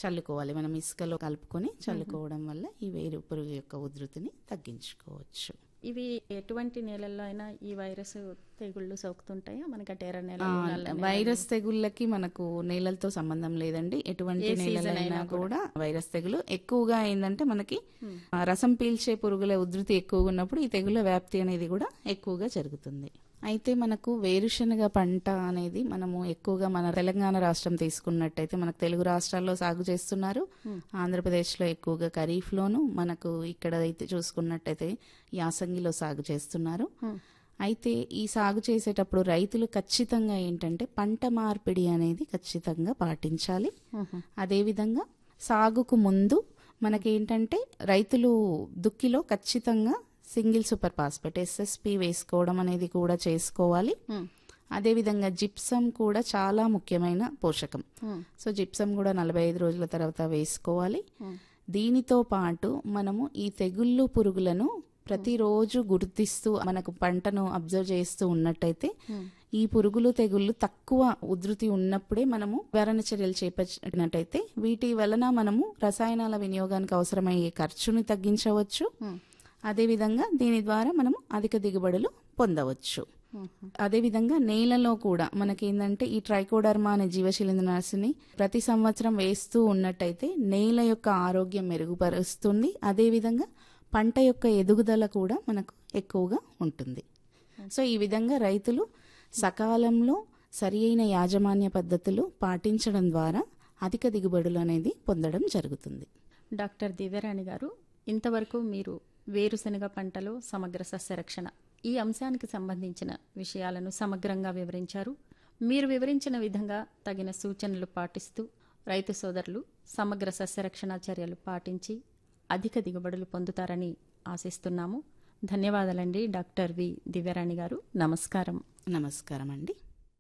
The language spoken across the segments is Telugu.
చల్లుకోవాలి మనం ఇసుకలో కలుపుకొని చల్లుకోవడం వల్ల ఈ వేరు పురుగు యొక్క ఉధృతిని తగ్గించుకోవచ్చు ఇవి ఎటువంటి నేలల్లో అయినా ఈ వైరస్ తెగుళ్ళు సోకుతుంటాయా మనకి టెర్ర ఆ, నేలలు నల్ల నేలలు? వైరస్ తెగుళ్ళకి మనకు నేలలతో సంబంధం లేదండి ఎటువంటి ఏ season నేలలైనా అయినా కూడా వైరస్ తెగులు ఎక్కువగా ఏంటంటే మనకి ఆ, రసం పీల్చే పురుగుల ఉధృతి ఎక్కువగా ఉన్నప్పుడు ఈ తెగుల వ్యాప్తి అనేది కూడా ఎక్కువగా జరుగుతుంది అయితే మనకు వేరుశనగ పంట అనేది మనము ఎక్కువగా మన తెలంగాణ రాష్ట్రం తీసుకున్నట్టయితే మనకు తెలుగు రాష్ట్రాల్లో సాగు చేస్తున్నారు ఆంధ్రప్రదేశ్లో ఎక్కువగా ఖరీఫ్లోను మనకు ఇక్కడ అయితే చూసుకున్నట్టయితే యాసంగిలో సాగు చేస్తున్నారు అయితే ఈ సాగు చేసేటప్పుడు రైతులు ఖచ్చితంగా ఏంటంటే పంట మార్పిడి అనేది ఖచ్చితంగా పాటించాలి అదేవిధంగా సాగుకు ముందు మనకేంటంటే రైతులు దుక్కిలో ఖచ్చితంగా సింగిల్ సూపర్ ఫాస్ఫేట్ ఎస్ఎస్పి వేసుకోవడం అనేది కూడా చేసుకోవాలి Hmm. అదేవిధంగా జిప్సం కూడా చాలా ముఖ్యమైన పోషకం Hmm. సో జిప్సం కూడా నలభై ఐదు రోజుల తర్వాత వేసుకోవాలి Hmm. దీనితో పాటు మనము ఈ తెగుళ్ళు పురుగులను ప్రతిరోజు గుర్తిస్తూ మనకు పంటను అబ్జర్వ్ చేస్తూ ఉన్నట్టయితే Hmm. ఈ పురుగులు తెగుళ్ళు తక్కువ ఉధృతి ఉన్నప్పుడే మనము నివారణ చర్యలు చేపట్టినట్టయితే వీటి వలన మనము రసాయనాల వినియోగానికి అవసరమయ్యే ఖర్చుని తగ్గించవచ్చు Hmm. అదేవిధంగా దీని ద్వారా మనము అధిక దిగుబడులు పొందవచ్చు Hmm. అదేవిధంగా నేలలో కూడా మనకేందంటే ఈ ట్రైకోడర్మా అనే జీవశిలీంద్రనాశిని ప్రతి సంవత్సరం వేస్తూ ఉన్నట్టయితే నేల యొక్క ఆరోగ్యం మెరుగుపరుస్తుంది అదేవిధంగా పంట యొక్క ఎదుగుదల కూడా మనకు ఎక్కువగా ఉంటుంది సో ఈ విధంగా రైతులు సకాలంలో సరి అయిన యాజమాన్య పద్ధతులు పాటించడం ద్వారా అధిక దిగుబడులు అనేది పొందడం జరుగుతుంది డాక్టర్ దివ్యరాణి గారు ఇంతవరకు మీరు వేరుశనగ పంటలో సమగ్ర సస్యరక్షణ ఈ అంశానికి సంబంధించిన విషయాలను సమగ్రంగా వివరించారు మీరు వివరించిన విధంగా తగిన సూచనలు పాటిస్తూ రైతు సోదరులు సమగ్ర సస్యరక్షణ చర్యలు పాటించి అధిక దిగుబడులు పొందుతారని ఆశిస్తున్నాము ధన్యవాదాలండి డాక్టర్ వి దివ్యరాణి గారు నమస్కారం నమస్కారం అండి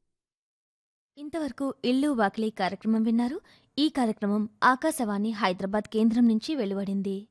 ఇంతవరకు ఇల్లు వాకిలి కార్యక్రమం విన్నారు ఈ కార్యక్రమం ఆకాశవాణి హైదరాబాద్ కేంద్రం నుంచి వెలువడింది